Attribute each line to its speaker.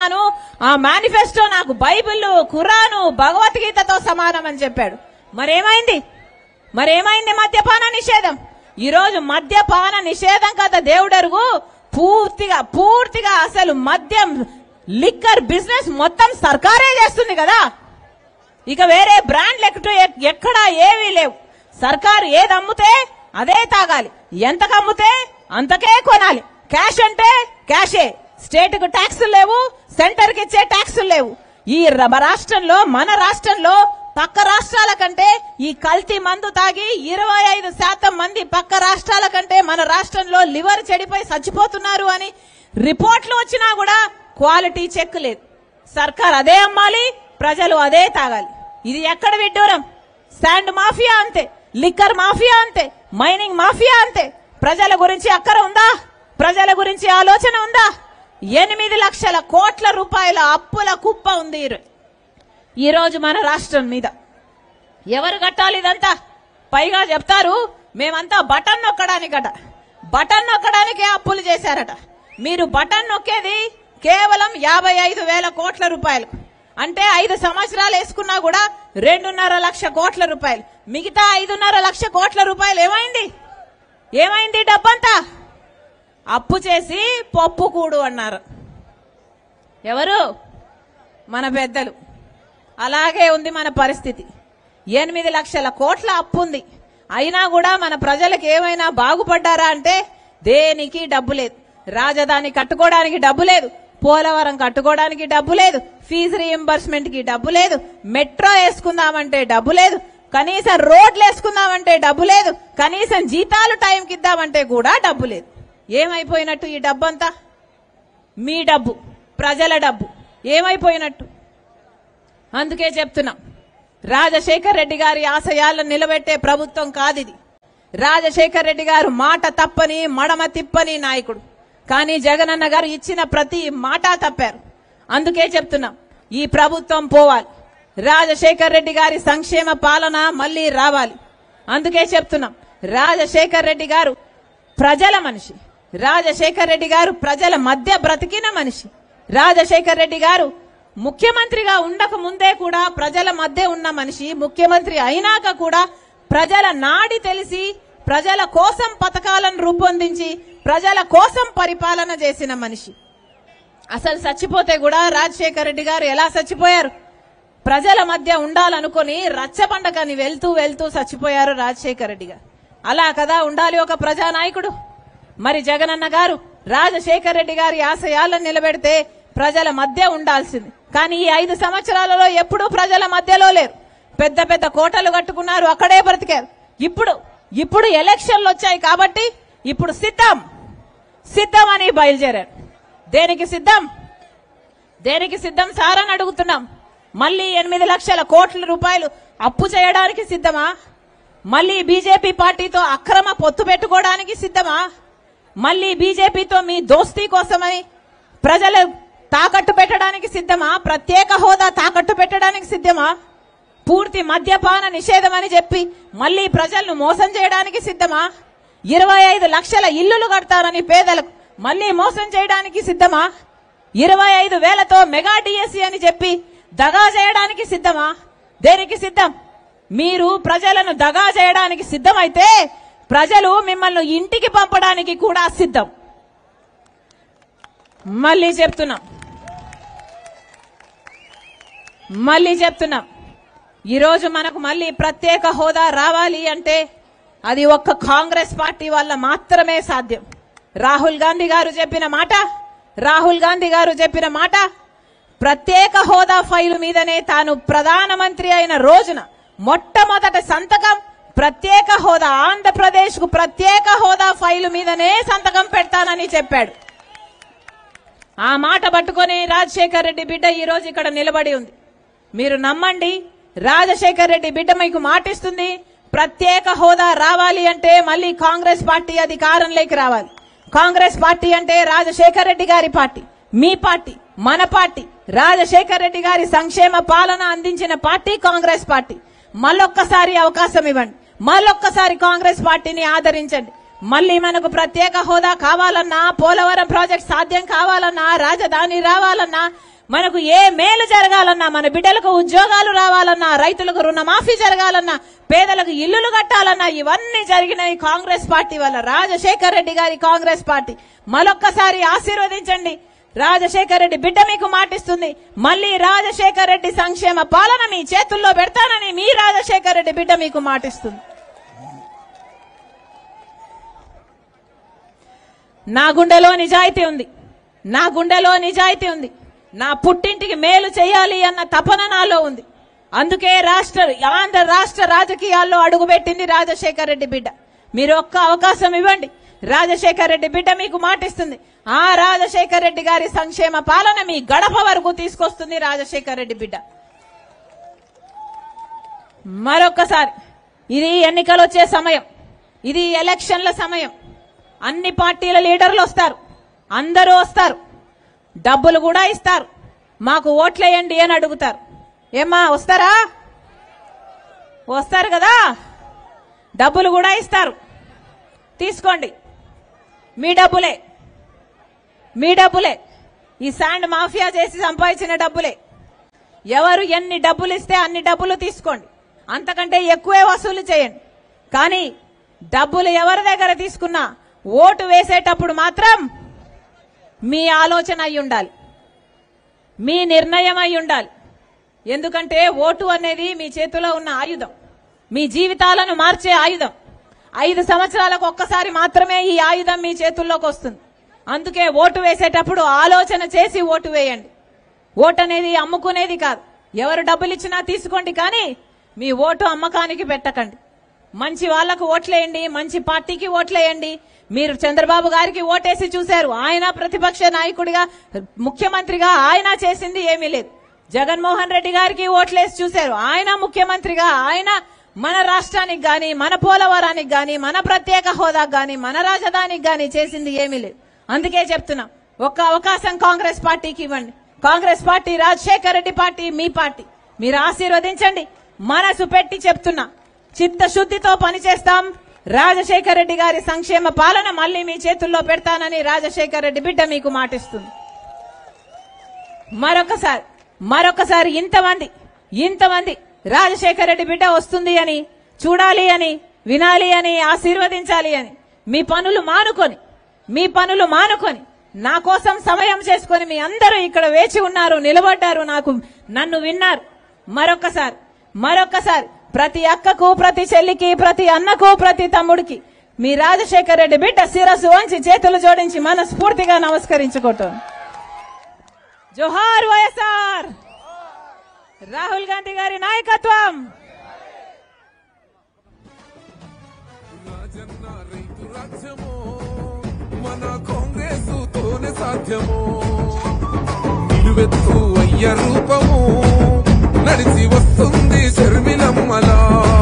Speaker 1: చేస్తున్నాను ఆ మేనిఫెస్టో నాకు బైబిల్ ఖురాను భగవద్గీతతో సమానం అని చెప్పాడు మరేమైంది మరేమైంది మద్యపాన నిషేధం ఈ రోజు మద్యపాన నిషేధం కదా దేవుడరుగు పూర్తిగా పూర్తిగా అసలు మద్యం లిక్కర్ బిజినెస్ మొత్తం సర్కారే చేస్తుంది కదా ఇక వేరే బ్రాండ్లు ఎక్కటో ఎక్కడా ఏమీ లేవు సర్కారు ఏది అమ్ముతే అదే తాగాలి ఎంతకు అమ్ముతే అంతకే కొనాలి క్యాష్ అంటే క్యాషే స్టేట్ కు ట్యాక్సులు లేవు సెంటర్ కి ఇచ్చే ట్యాక్సులు లేవు ఈ ర- రాష్ట్రంలో మన రాష్ట్రంలో పక్క రాష్ట్రాల కంటే ఈ కల్తీ మందు తాగి ఇరవై ఐదు శాతం మంది పక్క రాష్ట్రాల కంటే మన రాష్ట్రంలో లివర్ చెడిపోయి చచ్చిపోతున్నారు అని రిపోర్ట్లు వచ్చినా కూడా క్వాలిటీ చెక్ లేదు సర్కార్ అదే అమ్మాలి ప్రజలు అదే తాగాలి ఇది ఎక్కడ విడ్డూరం శాండ్ మాఫియా అంతే లిక్కర్ మాఫియా అంతే మైనింగ్ మాఫియా అంతే ప్రజల గురించి అక్కర ఉందా ప్రజల గురించి ఆలోచన ఉందా ఎనిమిది లక్షల కోట్ల రూపాయల అప్పుల కుప్ప ఉంది ఈ రో- ఈ రోజు మన రాష్ట్రం మీద ఎవరు కట్టాలి ఇదంతా పైగా చెప్తారు మేమంతా బటన్ నొక్కడానికట బటన్ నొక్కడానికే అప్పులు చేశారట మీరు బటన్ నొక్కేది కేవలం యాభై ఐదు వేల కోట్ల రూపాయలు అంటే ఐదు సంవత్సరాలు వేసుకున్నా కూడా రెండున్నర లక్ష కోట్ల రూపాయలు మిగతా ఐదున్నర లక్ష కోట్ల రూపాయలు ఏమైంది ఏమైంది డబ్బంతా అప్పు చేసి పప్పు కూడు అన్నారు ఎవరు మన పెద్దలు అలాగే ఉంది మన పరిస్థితి ఎనిమిది లక్షల కోట్ల అప్పు ఉంది అయినా కూడా మన ప్రజలకు ఏమైనా బాగుపడ్డారా అంటే దేనికి డబ్బు లేదు రాజధాని కట్టుకోవడానికి డబ్బు లేదు పోలవరం కట్టుకోవడానికి డబ్బు లేదు ఫీజు రీఎంబర్స్మెంట్ కి డబ్బు లేదు మెట్రో వేసుకుందామంటే డబ్బు లేదు కనీసం రోడ్లు వేసుకుందామంటే డబ్బు లేదు కనీసం జీతాలు టైంకి ఇద్దామంటే కూడా డబ్బు లేదు ఏమైపోయినట్టు ఈ డబ్బంతా మీ డబ్బు ప్రజల డబ్బు ఏమైపోయినట్టు అందుకే చెప్తున్నా రాజశేఖర్ రెడ్డి గారి ఆశయాలను నిలబెట్టే ప్రభుత్వం కాదిది రాజశేఖర్ రెడ్డి గారు మాట తప్పని మడమ తిప్పని నాయకుడు కానీ జగనన్న గారు ఇచ్చిన ప్రతి మాట తప్పారు అందుకే చెప్తున్నాం ఈ ప్రభుత్వం పోవాలి రాజశేఖర్ రెడ్డి గారి సంక్షేమ పాలన మళ్ళీ రావాలి అందుకే చెప్తున్నాం రాజశేఖర్ రెడ్డి గారు ప్రజల మనిషి రాజశేఖర్ రెడ్డి గారు ప్రజల మధ్య బ్రతికిన మనిషి రాజశేఖర్ రెడ్డి గారు ముఖ్యమంత్రిగా ఉండక ముందే కూడా ప్రజల మధ్య ఉన్న మనిషి ముఖ్యమంత్రి అయినాక కూడా ప్రజల నాడి తెలిసి ప్రజల కోసం పథకాలను రూపొందించి ప్రజల కోసం పరిపాలన చేసిన మనిషి అసలు చచ్చిపోతే కూడా రాజశేఖర రెడ్డి గారు ఎలా చచ్చిపోయారు ప్రజల మధ్య ఉండాలనుకొని రచ్చబండకని వెళ్తూ వెళ్తూ చచ్చిపోయారు రాజశేఖర రెడ్డి గారు అలా కదా ఉండాలి ఒక ప్రజానాయకుడు మరి జగనన్న గారు రాజశేఖర రెడ్డి గారి ఆశయాలను నిలబెడితే ప్రజల మధ్య ఉండాల్సింది కానీ ఈ ఐదు సంవత్సరాలలో ఎప్పుడూ ప్రజల మధ్యలో లేరు పెద్ద పెద్ద కోటలు కట్టుకున్నారు అక్కడే బ్రతికారు ఇప్పుడు ఇప్పుడు ఎలక్షన్లు వచ్చాయి కాబట్టి ఇప్పుడు సిద్ధం సిద్ధం అని బయలుదేరారు దేనికి సిద్ధం దేనికి సిద్ధం సార్ అని అడుగుతున్నాం మళ్ళీ ఎనిమిది లక్షల కోట్ల రూపాయలు అప్పు చేయడానికి సిద్ధమా మళ్ళీ బీజేపీ పార్టీతో అక్రమ పొత్తు పెట్టుకోవడానికి సిద్ధమా మళ్ళీ బీజేపీతో మీ దోస్తీ కోసమని ప్రజలు తాకట్టు పెట్టడానికి సిద్ధమా ప్రత్యేక హోదా తాకట్టు పెట్టడానికి సిద్ధమా పూర్తి మద్యపాన నిషేధం అని చెప్పి మళ్ళీ ప్రజలను మోసం చేయడానికి సిద్ధమా ఇరవై ఐదు లక్షల ఇల్లులు కడతారని పేదలకు మళ్ళీ మోసం చేయడానికి సిద్ధమా ఇరవై ఐదు వేలతో మెగా డిఎస్సి అని చెప్పి దగా చేయడానికి సిద్ధమా దేనికి సిద్ధం మీరు ప్రజలను దగా చేయడానికి సిద్ధమైతే ప్రజలు మిమ్మల్ని ఇంటికి పంపడానికి కూడా సిద్ధం మళ్ళీ చెప్తున్నాం మళ్ళీ చెప్తున్నాం ఈరోజు మనకు మళ్ళీ ప్రత్యేక హోదా రావాలి అంటే అది ఒక్క కాంగ్రెస్ పార్టీ వల్ల మాత్రమే సాధ్యం రాహుల్ గాంధీ గారు చెప్పిన మాట రాహుల్ గాంధీ గారు చెప్పిన మాట ప్రత్యేక హోదా ఫైలు మీదనే తాను ప్రధానమంత్రి అయిన రోజున మొట్టమొదటి సంతకం ప్రత్యేక హోదా ఆంధ్రప్రదేశ్ కు ప్రత్యేక హోదా ఫైలు మీదనే సంతకం పెడతానని చెప్పాడు ఆ మాట పట్టుకొని రాజశేఖర్ రెడ్డి బిడ్డ ఈ రోజు ఇక్కడ నిలబడి ఉంది మీరు నమ్మండి రాజశేఖర్ రెడ్డి బిడ్డ మీకు మాటిస్తుంది ప్రత్యేక హోదా రావాలి అంటే మళ్ళీ కాంగ్రెస్ పార్టీ అధికారంలోకి రావాలి కాంగ్రెస్ పార్టీ అంటే రాజశేఖర్ రెడ్డి గారి పార్టీ మీ పార్టీ మన పార్టీ రాజశేఖర్ రెడ్డి గారి సంక్షేమ పాలన అందించిన పార్టీ కాంగ్రెస్ పార్టీ మళ్ళొక్కసారి అవకాశం ఇవ్వండి మళ్ళొక్కసారి కాంగ్రెస్ పార్టీని ఆదరించండి మళ్ళీ మనకు ప్రత్యేక హోదా కావాలన్నా పోలవరం ప్రాజెక్ట్ సాధ్యం కావాలన్నా రాజధాని రావాలన్నా మనకు ఏ మేలు జరగాలన్నా మన బిడ్డలకు ఉద్యోగాలు రావాలన్నా రైతులకు రుణమాఫీ జరగాలన్నా పేదలకు ఇల్లులు కట్టాలన్నా ఇవన్నీ జరిగినాయి కాంగ్రెస్ పార్టీ వల్ల రాజశేఖర్ రెడ్డి గారి కాంగ్రెస్ పార్టీ మరొక్కసారి ఆశీర్వదించండి రాజశేఖర్ రెడ్డి బిడ్డ మీకు మాటిస్తుంది మళ్ళీ రాజశేఖర్ రెడ్డి సంక్షేమ పాలన మీ చేతుల్లో పెడతానని మీ రాజశేఖర్ రెడ్డి బిడ్డ మీకు మాటిస్తుంది నా గుండెలో నిజాయితీ ఉంది నా గుండెలో నిజాయితీ ఉంది నా పుట్టింటికి మేలు చేయాలి అన్న తపన నాలో ఉంది అందుకే రాష్ట్ర ఆంధ్ర రాష్ట్ర రాజకీయాల్లో అడుగుపెట్టింది రాజశేఖర్ రెడ్డి బిడ్డ మీరు ఒక్క అవకాశం ఇవ్వండి రాజశేఖర్ రెడ్డి బిడ్డ మీకు మాటిస్తుంది ఆ రాజశేఖర్ రెడ్డి గారి సంక్షేమ పాలన మీ గడప వరకు తీసుకొస్తుంది రాజశేఖర్ రెడ్డి బిడ్డ మరొక్కసారి ఇది ఎన్నికలు వచ్చే సమయం ఇది ఎలక్షన్ల సమయం అన్ని పార్టీల లీడర్లు వస్తారు అందరూ వస్తారు డబ్బులు కూడా ఇస్తారు మాకు ఓట్లేయండి అని అడుగుతారు ఏమ్మా వస్తారా వస్తారు కదా డబ్బులు కూడా ఇస్తారు తీసుకోండి మీ డబ్బులే మీ డబ్బులే ఈ శాండ్ మాఫియా చేసి సంపాదించిన డబ్బులే ఎవరు ఎన్ని డబ్బులు ఇస్తే అన్ని డబ్బులు తీసుకోండి అంతకంటే ఎక్కువే వసూలు చేయండి కానీ డబ్బులు ఎవరి దగ్గర తీసుకున్నా ఓటు వేసేటప్పుడు మాత్రం మీ ఆలోచన అయి ఉండాలి మీ నిర్ణయం అయి ఉండాలి ఎందుకంటే ఓటు అనేది మీ చేతిలో ఉన్న ఆయుధం మీ జీవితాలను మార్చే ఆయుధం ఐదు సంవత్సరాలకు ఒక్కసారి మాత్రమే ఈ ఆయుధం మీ చేతుల్లోకి వస్తుంది అందుకే ఓటు వేసేటప్పుడు ఆలోచన చేసి ఓటు వేయండి ఓటు అనేది అమ్ముకునేది కాదు ఎవరు డబ్బులు ఇచ్చినా తీసుకోండి కానీ మీ ఓటు అమ్మకానికి పెట్టకండి మంచి వాళ్లకు ఓట్లేయండి మంచి పార్టీకి ఓట్లేయండి మీరు చంద్రబాబు గారికి ఓటేసి చూశారు ఆయన ప్రతిపక్ష నాయకుడిగా ముఖ్యమంత్రిగా ఆయన చేసింది ఏమీ లేదు జగన్మోహన్ రెడ్డి గారికి ఓట్లేసి చూశారు ఆయన ముఖ్యమంత్రిగా ఆయన మన రాష్ట్రానికి గాని మన పోలవరానికి గాని మన ప్రత్యేక హోదాకు గాని మన రాజధానికి గాని చేసింది ఏమీ లేదు అందుకే చెప్తున్నా ఒక్క అవకాశం కాంగ్రెస్ పార్టీకి ఇవ్వండి కాంగ్రెస్ పార్టీ రాజశేఖర రెడ్డి పార్టీ మీ పార్టీ మీరు ఆశీర్వదించండి మనసు పెట్టి చెప్తున్నా చిత్తశుద్ధితో పనిచేస్తాం రాజశేఖర రెడ్డి గారి సంక్షేమ పాలన మళ్ళీ మీ చేతుల్లో పెడతానని రాజశేఖర రెడ్డి బిడ్డ మీకు మాటిస్తుంది మరొకసారి మరొకసారి ఇంతమంది ఇంతమంది రాజశేఖర రెడ్డి బిడ్డ వస్తుంది అని చూడాలి అని వినాలి అని ఆశీర్వదించాలి అని మీ పనులు మానుకొని మీ పనులు మానుకొని నా కోసం సమయం చేసుకొని మీ అందరూ ఇక్కడ వేచి ఉన్నారు నిలబడ్డారు నాకు నన్ను విన్నారు మరొకసారి మరొకసారి ప్రతి అక్కకు ప్రతి చెల్లికి ప్రతి అన్నకు ప్రతి తమ్ముడికి మీ రాజశేఖర రెడ్డి బిడ్డ శిరస్సు వంచి చేతులు జోడించి మనస్ఫూర్తిగా నమస్కరించుకుంటాను జోహార్ వైఎస్ఆర్ రాహుల్ గాంధీ గారి నాయకత్వం
Speaker 2: రాజన్న రైతు రాజ్యము మన కాంగ్రెస్ తోనే సాధ్యము నిలువెత్తు అయ్య రూపము నడిచి వస్తుంది శర్మిలమ్మలా